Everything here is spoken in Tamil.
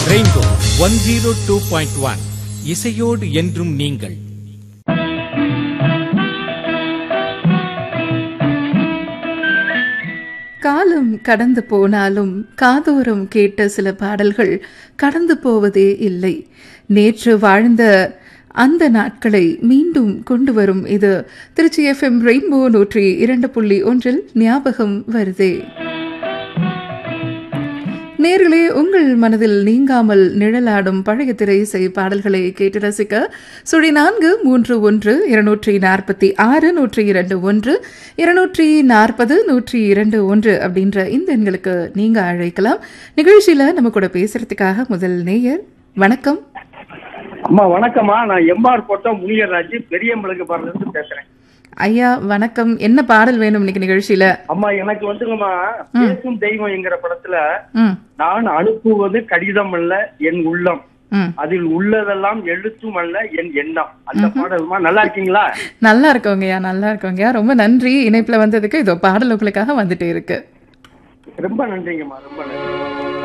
rainbow one zero two point one இசையோடு என்றும் நீங்கள் காலம் கடந்து போனாலும் காதோரம் கேட்ட சில பாடல்கள் கடந்து போவதே இல்லை நேற்று வாழ்ந்த அந்த நாட்களை மீண்டும் கொண்டு வரும் இது திருச்சி எஃப்எம் ரெயின்போ நூற்றி இரண்டு புள்ளி ஒன்றில் ஞாபகம் வருதே நேர்களே உங்கள் மனதில் நீங்காமல் நிழலாடும் பழைய திரை இசை பாடல்களை கேட்டு ரசிக்க சுழி நான்கு மூன்று ஒன்று இருநூற்றி நாற்பத்தி ஆறு நூற்றி இரண்டு ஒன்று இருநூற்றி நாற்பது நூற்றி இரண்டு ஒன்று அப்படின்ற இந்த எண்களுக்கு நீங்க அழைக்கலாம் நிகழ்ச்சியில நம்ம கூட பேசுறதுக்காக முதல் நேயர் வணக்கம் அம்மா வணக்கம்மா நான் எம்ஆர் கோட்டம் முனியராஜ் பெரியம்பளுக்கு பாடலிருந்து பேசுறேன் ஐயா வணக்கம் என்ன பாடல் வேணும் இன்னைக்கு நிகழ்ச்சியில அம்மா எனக்கு வந்துங்கம்மா பேசும் தெய்வம் என்கிற படத்துல ம் நான் அனுப்புவது கடிதம் அல்ல என் உள்ளம் ம் அதில் உள்ளதெல்லாம் எழுத்தும் அல்ல என் எண்ணம் அந்த பாடல்மா நல்லா இருக்கீங்களா நல்லா இருக்கோங்கய்யா நல்லா இருக்கோங்கய்யா ரொம்ப நன்றி இணைப்புல வந்ததுக்கு இதோ பாடல் உங்களுக்காக வந்துட்டே இருக்கு ரொம்ப நன்றிங்கம்மா ரொம்ப நன்றி